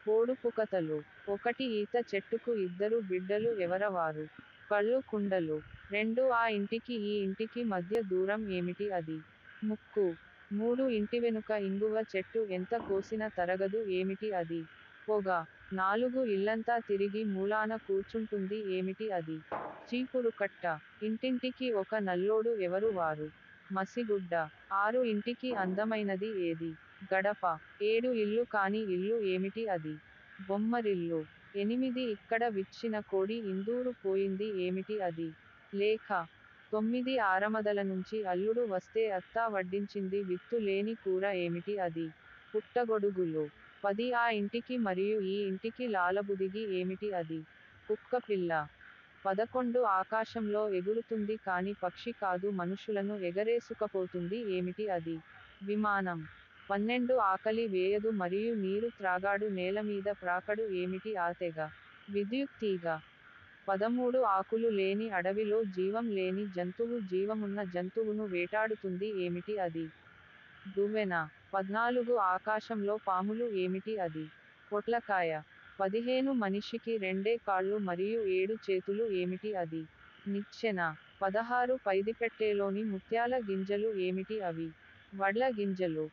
పోడుపుకతలు ఒకటి ఈత చెట్టుకు ఇద్దరు బిడ్డలు ఎవర వారు కళ్ళు కుండలు రెండు ఆ ఇంటికి ఈ ఇంటికి మధ్య దూరం ఏమిటి అది ముక్కు మూడు ఇంటివెనుక ఇంగువ చెట్టు ఎంత కోసిన తరగదు ఏమిటి అది పొగ నాలుగు ఇల్లంతా తిరిగి మూలాన కూర్చుంటుంది ఏమిటి అది చీపురు కట్ట ఇంటింటికి ఒక నల్లోడు ఎవరు వారు మసిగుడ్డ ఆరు ఇంటికి అందమైనది ఏది గడప ఏడు ఇల్లు కాని ఇల్లు ఏమిటి అది బొమ్మరిల్లు ఎనిమిది ఇక్కడ విచ్చిన కోడి ఇందూరు పోయింది ఏమిటి అది లేఖ తొమ్మిది ఆరమదల నుంచి అల్లుడు వస్తే అత్త వడ్డించింది విత్తు లేని కూర ఏమిటి అది పుట్టగొడుగులు పది ఆ ఇంటికి మరియు ఈ ఇంటికి లాలబుదిగి ఏమిటి అది కుక్కపిల్ల పదకొండు ఆకాశంలో ఎగురుతుంది కాని పక్షి కాదు మనుషులను ఎగరేసుకపోతుంది ఏమిటి అది విమానం పన్నెండు ఆకలి వేయదు మరియు నీరు త్రాగాడు నేలమీద ప్రాకడు ఏమిటి ఆ తెగ విద్యుత్ తీగ పదమూడు ఆకులు లేని అడవిలో జీవం లేని జంతువు జీవమున్న జంతువును వేటాడుతుంది ఏమిటి అది దువ్వెన పద్నాలుగు ఆకాశంలో పాములు ఏమిటి అది పొట్లకాయ పదిహేను మనిషికి రెండే కాళ్ళు మరియు ఏడు చేతులు ఏమిటి అది నిచ్చెన పదహారు పైదిపెట్టేలోని ముత్యాల గింజలు ఏమిటి అవి వడ్ల గింజలు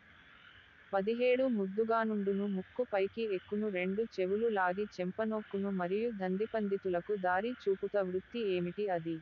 పదిహేడు ముద్దుగానుండును ముక్కు పైకి ఎక్కును రెండు చెవులు లాగి చెంపనొక్కును మరియు దందిపందితులకు దారి చూపుత వృత్తి ఏమిటి అది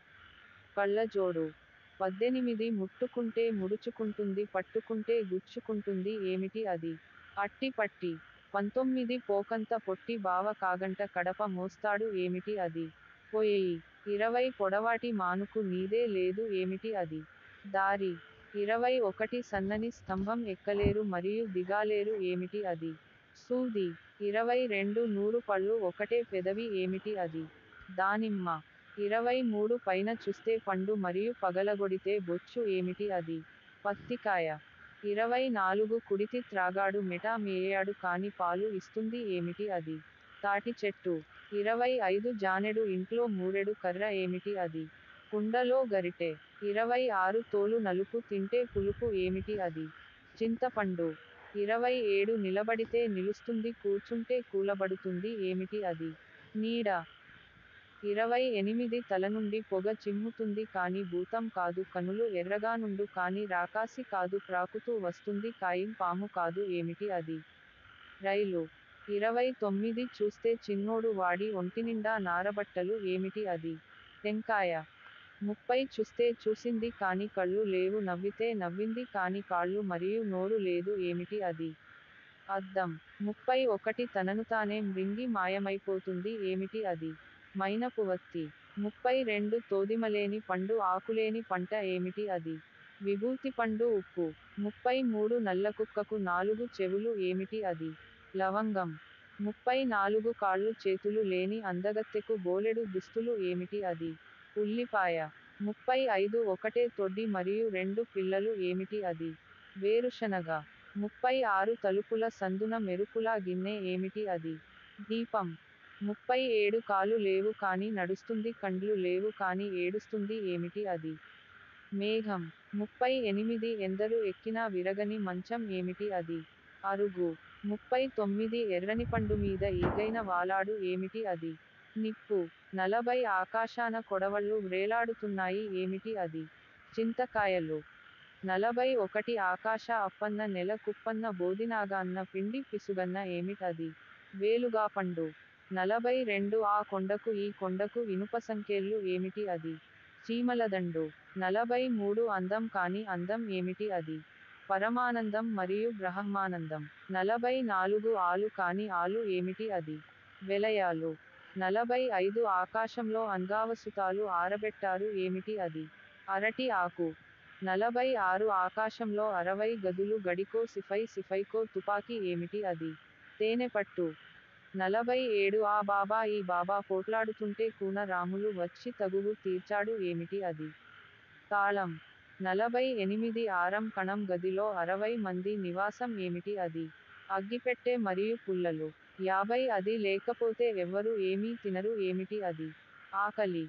కళ్ళజోడు పద్దెనిమిది ముట్టుకుంటే ముడుచుకుంటుంది పట్టుకుంటే గుచ్చుకుంటుంది ఏమిటి అది అట్టి పట్టి పంతొమ్మిది పోకంత పొట్టి బావ కాగంట కడప మోస్తాడు ఏమిటి అది పోయేయి ఇరవై పొడవాటి మానుకు నీదే లేదు ఏమిటి అది దారి ఇరవై ఒకటి సన్నని స్తంభం ఎక్కలేరు మరియు దిగాలేరు ఏమిటి అది సూది ఇరవై రెండు నూరు పళ్ళు ఒకటే పెదవి ఏమిటి అది దానిమ్మ ఇరవై మూడు పైన చూస్తే పండు మరియు పగలగొడితే బొచ్చు ఏమిటి అది పత్తికాయ ఇరవై నాలుగు కుడితి త్రాగాడు మెటా మేయాడు కాని పాలు ఇస్తుంది ఏమిటి అది తాటి చెట్టు ఇరవై ఐదు జానెడు ఇంట్లో మూరెడు కర్ర ఏమిటి అది కుండలో గరిటె ఇరవై ఆరు తోలు నలుపు తింటే పులుపు ఏమిటి అది చింతపండు ఇరవై ఏడు నిలబడితే నిలుస్తుంది కూర్చుంటే కూలబడుతుంది ఏమిటి అది నీడ ఇరవై ఎనిమిది తల నుండి పొగ చిమ్ముతుంది కాని భూతం కాదు కనులు ఎర్రగానుండు కాని రాకాసి కాదు ప్రాకుతూ వస్తుంది కాయిం పాము కాదు ఏమిటి అది రైలు ఇరవై తొమ్మిది చూస్తే చిన్నోడు వాడి ఒంటినిండా నారబట్టలు ఏమిటి అది టెంకాయ ముప్పై చూస్తే చూసింది కాని కళ్ళు లేవు నవ్వితే నవ్వింది కాని కాళ్ళు మరియు నోరు లేదు ఏమిటి అది అద్దం ముప్పై ఒకటి తనను తానే మృంగి మాయమైపోతుంది ఏమిటి అది మైనపువత్తి ముప్పై రెండు తోదిమలేని పండు ఆకులేని పంట ఏమిటి అది విభూతి పండు ఉప్పు ముప్పై మూడు నల్లకుక్కకు నాలుగు చెవులు ఏమిటి అది లవంగం ముప్పై నాలుగు కాళ్ళు చేతులు లేని అందగత్తెకు బోలెడు దుస్తులు ఏమిటి అది ఉల్లిపాయ ముప్పై ఐదు ఒకటే తొడ్డి మరియు రెండు పిల్లలు ఏమిటి అది వేరుశనగ ముప్పై ఆరు తలుపుల సందున మెరుపులా గిన్నె ఏమిటి అది దీపం ముప్పై ఏడు కాలు లేవు కాని నడుస్తుంది కండ్లు లేవు కాని ఏడుస్తుంది ఏమిటి అది మేఘం ముప్పై ఎనిమిది ఎందరు ఎక్కినా విరగని మంచం ఏమిటి అది అరుగు ముప్పై తొమ్మిది ఎర్రని పండు మీద ఈగైన వాలాడు ఏమిటి అది నిప్పు నలభై ఆకాశాన కొడవళ్ళు వ్రేలాడుతున్నాయి ఏమిటి అది చింతకాయలు నలభై ఒకటి ఆకాశ అప్పన్న నెల కుప్పన్న బోదినాగాన్న పిండి పిసుగన్న ఏమిటది వేలుగా పండు నలభై రెండు ఆ కొండకు ఈ కొండకు ఇనుప సంఖ్యలు ఏమిటి అది చీమలదండు నలభై మూడు అందం కాని అందం ఏమిటి అది పరమానందం మరియు బ్రహ్మానందం నలభై నాలుగు ఆలు కాని ఆలు ఏమిటి అది వెలయాలు నలభై ఐదు ఆకాశంలో అంగావసుతాలు ఆరబెట్టారు ఏమిటి అది అరటి ఆకు నలభై ఆరు ఆకాశంలో అరవై గదులు గడికో సిఫై సిఫైకో తుపాకీ ఏమిటి అది తేనెపట్టు నలభై ఏడు ఆ బాబా ఈ బాబా పోట్లాడుతుంటే కూన రాములు వచ్చి తగువు తీర్చాడు ఏమిటి అది తాళం నలభై ఎనిమిది ఆరం కణం గదిలో అరవై మంది నివాసం ఏమిటి అది అగ్గిపెట్టె మరియు పుల్లలు యాభై అది లేకపోతే ఎవ్వరు ఏమీ తినరు ఏమిటి అది ఆకలి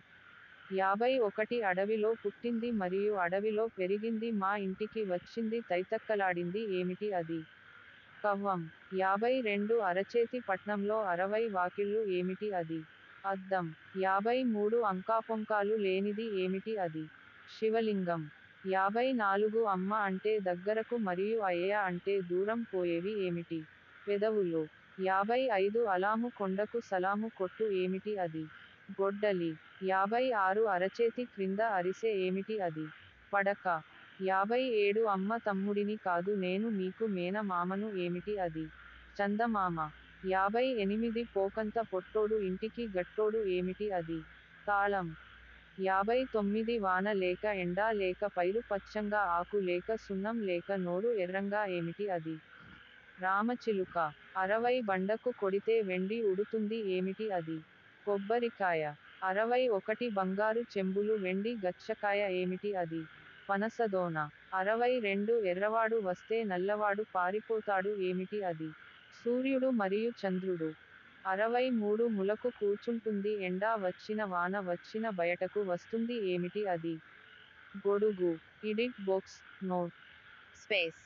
యాభై ఒకటి అడవిలో పుట్టింది మరియు అడవిలో పెరిగింది మా ఇంటికి వచ్చింది తైతక్కలాడింది ఏమిటి అది కవ్వం యాభై రెండు అరచేతి పట్నంలో అరవై వాకిళ్ళు ఏమిటి అది అద్దం యాభై మూడు అంకాపొంకాలు లేనిది ఏమిటి అది శివలింగం యాభై నాలుగు అమ్మ అంటే దగ్గరకు మరియు అయ్యా అంటే దూరం పోయేవి ఏమిటి పెదవులు యాభై ఐదు అలాము కొండకు సలాము కొట్టు ఏమిటి అది గొడ్డలి యాభై ఆరు అరచేతి క్రింద అరిసె ఏమిటి అది పడక యాభై ఏడు అమ్మ తమ్ముడిని కాదు నేను మీకు మేన మామను ఏమిటి అది చందమామ యాభై ఎనిమిది పోకంత పొట్టోడు ఇంటికి గట్టోడు ఏమిటి అది తాళం యాభై తొమ్మిది వాన లేక ఎండా లేక పైరు పచ్చంగా ఆకు లేక సున్నం లేక నోరు ఎర్రంగా ఏమిటి అది రామచిలుక అరవై బండకు కొడితే వెండి ఉడుతుంది ఏమిటి అది కొబ్బరికాయ అరవై ఒకటి బంగారు చెంబులు వెండి గచ్చకాయ ఏమిటి అది పనసదోన అరవై రెండు ఎర్రవాడు వస్తే నల్లవాడు పారిపోతాడు ఏమిటి అది సూర్యుడు మరియు చంద్రుడు అరవై మూడు ములకు కూర్చుంటుంది ఎండా వచ్చిన వాన వచ్చిన బయటకు వస్తుంది ఏమిటి అది గొడుగు edit box note space,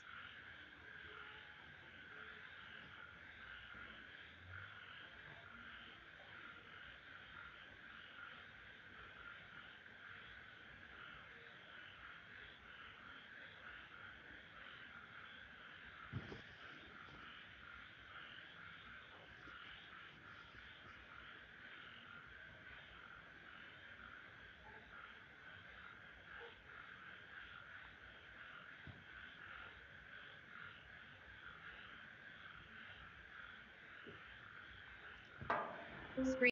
screen